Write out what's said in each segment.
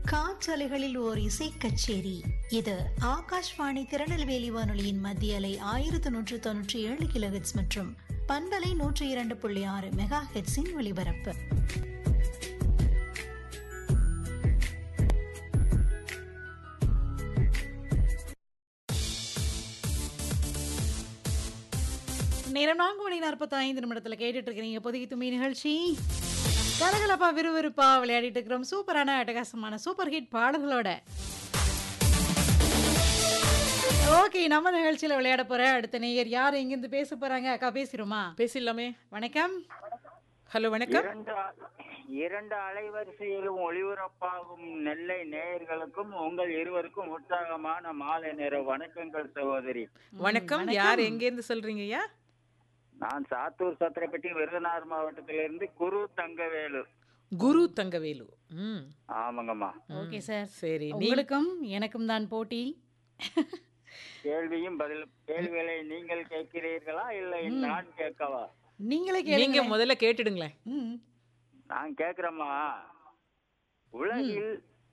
காற்றலைகளில் ஓர் இசை கச்சேரி இது ஆகாஷ்வாணி திருநெல்வேலி வானொலியின் மத்திய அலை ஆயிரத்து நூற்று தொன்னூற்றி ஏழு கிலோஹெட்ஸ் மற்றும் பண்பலை நூற்றி இரண்டு புள்ளி ஆறு மெகா ஹெட்ஸின் ஒலிபரப்பு நேரம் நான்கு மணி நாற்பத்தி ஐந்து நிமிடத்தில் கேட்டுட்டு இருக்கிறீங்க பொதுகி தும்பி நிகழ்ச்சி கலகலப்பா விறுவிறுப்பா விளையாடிட்டு இருக்கிறோம் சூப்பரான அட்டகாசமான சூப்பர் ஹிட் பாடல்களோட ஓகே நம்ம நிகழ்ச்சியில விளையாட போற அடுத்த நேயர் யார் எங்கிருந்து பேச போறாங்க அக்கா பேசிருமா பேசிடலாமே வணக்கம் ஹலோ வணக்கம் இரண்டு அ- இரண்டு அலைவரிசையிலும் ஒளிபரப்பாகும் நெல்லை நேயர்களுக்கும் உங்கள் இருவருக்கும் உற்சாகமான மாலை நேர வணக்கங்கள் சகோதரி வணக்கம் யார் எங்க இருந்து சொல்றீங்க ஐயா நான் சாத்தூர் சத்திரப்பட்டி விருதுநகர் மாவட்டத்திலிருந்து குரு தங்கவேலு குரு தங்கவேலு ம் ஆமாங்கம்மா ஓகே சார் சரி நீ உங்களுக்கும் எனக்கும் தான் போட்டி கேள்வியும் பதில் கேள்விகளை நீங்கள் கேட்கிறீர்களா இல்லை நான் கேட்கவா நீங்களே நீங்க கேளுங்க முதல்ல கேட்டுடுங்களேன் ம் நான் கேக்குறேம்மா உலகில்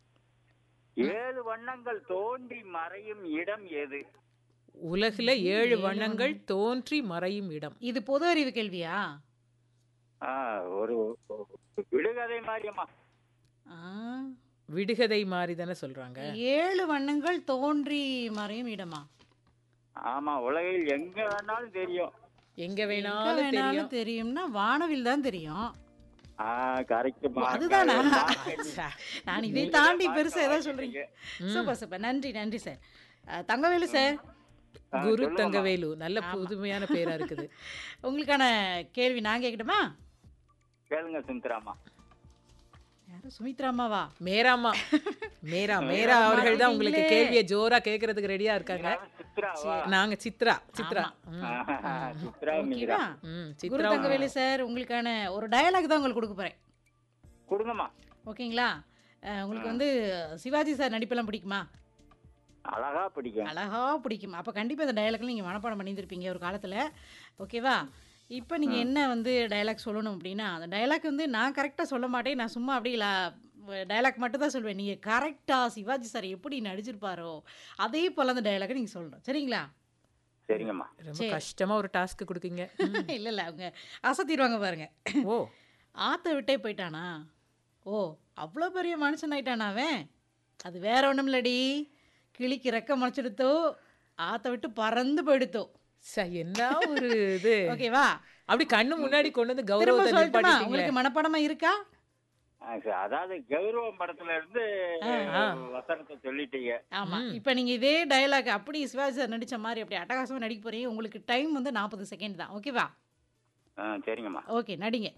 ஏழு வண்ணங்கள் தோன்றி மறையும் இடம் எது உலகில ஏழு வண்ணங்கள் தோன்றி மறையும் இடம் இது பொது அறிவு கேள்வியா ஆ, ஒரு ஒரு விடுகதை மாதிரியம்மா ஆ, விடுகதை மாதிரி தானே சொல்றாங்க ஏழு வண்ணங்கள் தோன்றி மறையும் இடமா ஆமா உலகில் எங்க வேணாலும் தெரியும் எங்க எங்க வேணாலும் தெரியும் வேணாலும் தெரியும்னா வானவில் தான் தெரியும் ஆ கரெக்ட் அதுதானா? ச்சே. நான் இதை தாண்டி பெருசா ஏதோ சொல்றீங்க சூப்பர் சூப்பர் நன்றி நன்றி சார் அஹ், தங்கவேலு சார் குரு தங்கவேலு நல்ல புதுமையான பேரா இருக்குது உங்களுக்கான கேள்வி நான் கேட்கட்டுமா கேளுங்க சுந்தராமா யாரும் சுமித்ராமாவா மேராமா மேரா மேரா அவர்கள் தான் உங்களுக்கு கேள்வியை ஜோரா கேக்குறதுக்கு ரெடியா இருக்காங்க சித்ராவா நாங்க சித்ரா சித்ரா ம். சித்ரா ஓகேவா மீரா ம் குரு சித்ரா தங்கவேலு சார் உங்களுக்கான ஒரு டயலாக் தான் உங்களுக்கு கொடுக்க போறேன் கொடுங்கம்மா ஓகேங்களா அஹ், உங்களுக்கு வந்து சிவாஜி சார் நடிப்பெல்லாம் பிடிக்குமா அழகா பிடிக்கும் அழகா பிடிக்கும் அப்போ கண்டிப்பாக இந்த டயலாக்லாம் நீங்கள் மனப்பாடம் பண்ணியிருப்பீங்க ஒரு காலத்தில் ஓகேவா இப்போ நீங்கள் என்ன வந்து டயலாக் சொல்லணும் அப்படின்னா அந்த டயலாக் வந்து நான் கரெக்டாக சொல்ல மாட்டேன் நான் சும்மா அப்படியே டயலாக் மட்டும் தான் சொல்வேன் நீங்கள் கரெக்டாக சிவாஜி சார் எப்படி நடிச்சிருப்பாரோ அதே போல் அந்த டயலாக்கை நீங்கள் சொல்லணும் சரிங்களா சரிங்கம்மா ரொம்ப கஷ்டமா ஒரு டாஸ்க் கொடுக்கீங்க இல்லை இல்லை அவங்க அசத்திடுவாங்க பாருங்க ஓ ஆற்ற விட்டே போயிட்டானா ஓ அவ்வளோ பெரிய மனுஷன் ஆயிட்டானா அவன் அது வேற ஒன்றும் இல்லடி கிளிக்கு ரெக்க முளைச்செடுத்தோ ஆற்ற விட்டு பறந்து போயிடுத்தோ ச, என்ன ஒரு இது ஓகேவா அப்படி கண்ணு முன்னாடி கொண்டு வந்து திரும்ப கௌரவத்தை சொல்லட்டுமா நிப்பாட்டிட்டீங்களே. உங்களுக்கு மனப்பாடமா இருக்கா ஆ, சரி, அதாவது கௌரவம் படத்துல இருந்து வசனத்தை சொல்லிட்டீங்க ஆமா இப்போ நீங்க இதே டயலாக் அப்படி சிவாஜி சார் நடிச்ச மாதிரி அப்படி அட்டகாசமா நடிக்க போறீங்க உங்களுக்கு டைம் வந்து நாற்பது செகண்ட் தான் ஓகேவா ஆ, சரிங்கம்மா ஓகே நடிங்க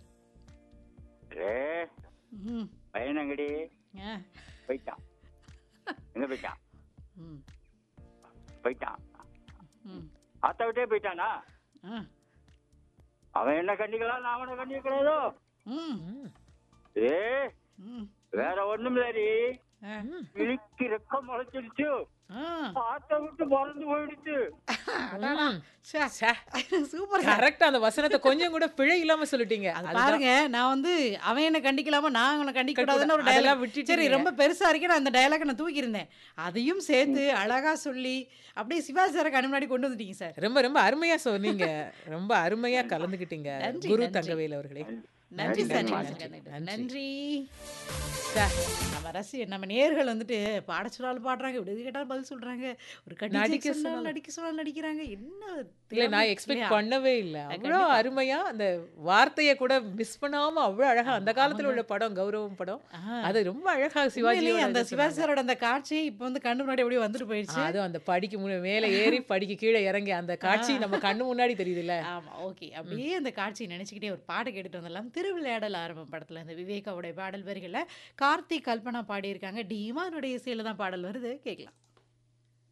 ரே ம் பையனங்கடி ஆ, போயிட்டான் எங்க போயிட்டான் ம் போயிட்டான் ம் ஆத்த விட்டே போயிட்டானா ஆ, அவன் என்ன கண்டிக்கலாம் நான் அவனை கண்டிக்கக்கூடாதோ ம் ம். ஏ ம் வேற ஒண்ணும் இல்லடி ஆ, கிளிக்கு ரெக்கம் முளைச்சிருச்சு ஆ. ஆத்த விட்டு பறந்து போயிடுச்சு ம். ச்சே, சே. சூப்பர் கரெக்டா அந்த வசனத்தை கொஞ்சம் கூட பிழை இல்லாம சொல்லிட்டீங்க அதுதான். பாருங்க நான் வந்து அவன் என்ன கண்டிக்கலாமா நான் அவனை கண்டிக்க கூடாதுன்னு ஒரு அதெல்லாம் டயலாக் விட்டுட்டீங்க. சரி ரொம்ப பெருசா இருக்கு நான் அந்த டயலாக் நான் தூக்கி இருந்தேன் அதையும் சேர்த்து அழகா சொல்லி அப்படியே சிவாஜி சாரை கண்ணு முன்னாடி கொண்டு வந்துட்டீங்க சார் ரொம்ப ரொம்ப அருமையா சொன்னீங்க ரொம்ப அருமையா கலந்துக்கிட்டீங்க நன்றி, குரு நன்றி. தங்கவேல் அவர்களே நன்றி சார் நன்றி, நன்றி, நன்றி. நன்றி நன்றி சே. நம்ம ரசி நம்ம நேர்கள் வந்துட்டு பாட சொன்னாலும் பாடுறாங்க விடுதி கேட்டாலும் பதில் சொல்றாங்க ஒரு கடிக்க நடிக்க சொன்னாலும் சொன்னாலும். நடிக்க சொன்னாலும் நடிக்கிறாங்க என்ன இல்ல நான் திறமை எக்ஸ்பெக்ட் இல்லையா? பண்ணவே இல்ல அவ்வளோ கண்டிப்பா. அருமையா அந்த வார்த்தையை கூட மிஸ் பண்ணாம அவ்வளவு அழகா அந்த காலத்துல உள்ள படம் கௌரவம் படம் ஆ. அது ரொம்ப அழகா சிவாஜி உண்மையிலேயே அந்த சிவாஜி சாரோட அந்த காட்சி இப்போ வந்து கண்ணு முன்னாடி அப்படியே வந்துட்டு போயிடுச்சு அது அந்த படிக்கு முன்ன மேல ஏறி படிக்கு கீழே இறங்கி அந்த காட்சி நம்ம கண்ணு முன்னாடி தெரியுதுல்ல ஆமா ஓகே அப்படியே அந்த காட்சியை நினைச்சுக்கிட்டே ஒரு பாட்டு கேட்டுட்டு வந்துடலாம் திருவிளையாடல் ஆரம்பம் படத்துல இந்த விவேகாவுடைய பாடல் வரிகளை கார்த்திக் கல்பனா பாடியிருக்காங்க டீமானுடைய இசையில தான் பாடல் வருது கேட்கலாம்